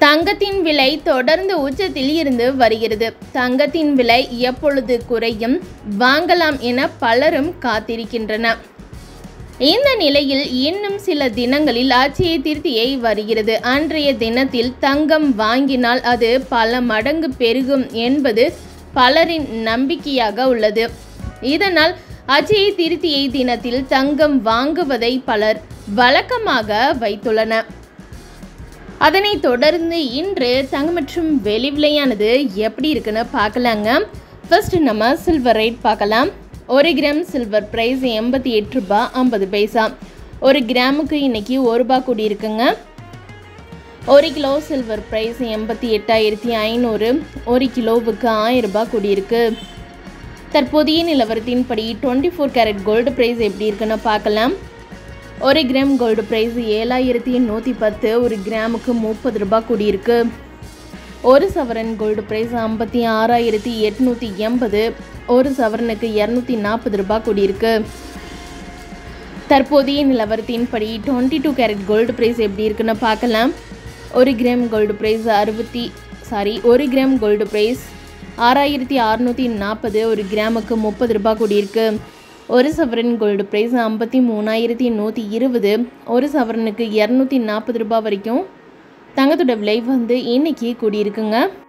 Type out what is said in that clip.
தங்கத்தின் விலை தொடர்ந்து உச்சத்தில் இருந்து வருகிறது தங்கத்தின் விலை எப்பொழுது குறையும் வாங்கலாம் என பலரும் காத்திருக்கின்றனர் இந்த நிலையில் இன்னும் சில தினங்களில் அச்சய திருத்தியை வருகிறது அன்றைய தினத்தில் தங்கம் வாங்கினால் அது பல மடங்கு பெருகும் என்பது பலரின் நம்பிக்கையாக உள்ளது இதனால் அச்சய திருத்தியை தினத்தில் தங்கம் வாங்குவதை பலர் வழக்கமாக வைத்துள்ளனர் அதனைத் தொடர்ந்து இன்று தங்கம் மற்றும் வெளி விலையானது எப்படி இருக்குன்னு பார்க்கலாங்க ஃபர்ஸ்ட் நம்ம சில்வர் ரேட் பார்க்கலாம் ஒரு கிராம் சில்வர் ப்ரைஸ் எண்பத்தி எட்டு ரூபாய் ஐம்பது பைசா ஒரு கிராமுக்கு இன்னைக்கு ஒரு ரூபாய் கூடி இருக்குங்க ஒரு கிலோ சில்வர் ப்ரைஸ் எண்பத்தி எட்டாயிரத்தி ஐநூறு ஒரு கிலோவுக்கு ஆயிரம் ரூபாய் கூடியிருக்கு தற்போதைய நிலவரத்தின்படி twenty four carat gold price எப்படி இருக்குன்னு பார்க்கலாம் ஒரு கிராம் கோல்டு ப்ரைஸ் ஏழாயிரத்தி நூற்றி பத்து ஒரு கிராமுக்கு முப்பது ரூபாய் கூடியிருக்கு ஒரு சவரன் கோல்டு ப்ரைஸ் ஐம்பத்தி ஆறாயிரத்தி எட்நூற்றி எண்பது ஒரு சவரனுக்கு இரநூத்தி நாற்பது ரூபாய் கூடியிருக்கு தற்போதைய நிலவரத்தின்படி twenty two carat gold price எப்படி இருக்குன்னு பார்க்கலாம் ஒரு கிராம் கோல்டு ப்ரைஸ் அறுபத்தி சாரி ஒரு கிராம் கோல்டு ப்ரைஸ் ஆறாயிரத்தி அறநூற்றி நாற்பது ஒரு கிராமுக்கு முப்பது ரூபாய் கூடியிருக்கு ஒரு சவரன் கோல்டு ப்ரைஸ் ஐம்பத்தி மூணாயிரத்தி நூற்றி இருபது ஒரு சவரனுக்கு இரநூத்தி நாற்பது ரூபாய் வரைக்கும் தங்கத்தோட விலை வந்து இன்னைக்கு கூடியிருக்குங்க